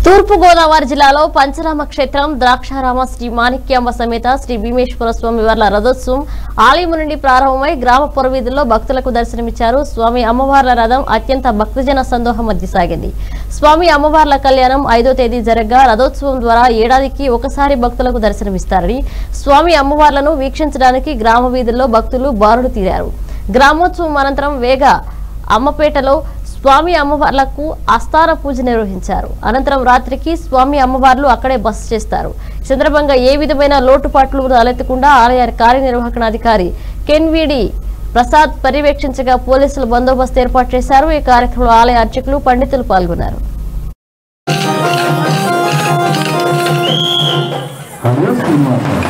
తూర్పు గోదావరి జిల్లాలో పంచరామ క్షేత్రం ద్రాక్షారామ శ్రీ మాణిక్యాంబ సమేత శ్రీ భీమేశ్వర స్వామి వార్ల రథోత్సవం ఆలయం నుండి ప్రారంభమై గ్రామ పురవీధుల్లో భక్తులకు దర్శనమిచ్చారు స్వామి అమ్మవార్ల రథం అత్యంత భక్తజన సందోహం మధ్య సాగింది స్వామి అమ్మవార్ల కళ్యాణం ఐదో తేదీ జరగగా రథోత్సవం ద్వారా ఏడాదికి ఒకసారి భక్తులకు దర్శనమిస్తారని స్వామి అమ్మవార్లను వీక్షించడానికి గ్రామ వీధుల్లో భక్తులు బారులు తీరారు గ్రామోత్సవం అనంతరం వేగ అమ్మపేటలో స్వామి అమ్మవార్లకు ఆస్థాన పూజ నిర్వహించారు అనంతరం రాత్రికి స్వామి అమ్మవార్లు అక్కడే బస చేస్తారు ఈ సందర్భంగా ఏ విధమైన లోటుపాట్లు తలెత్తకుండా ఆలయ కార్యనిర్వహణాధికారి కెన్విడి ప్రసాద్ పర్యవేక్షించగా పోలీసులు బందోబస్తు ఏర్పాటు చేశారు ఈ కార్యక్రమంలో ఆలయ అర్చకులు పండితులు పాల్గొన్నారు హలో శ్రీనివాస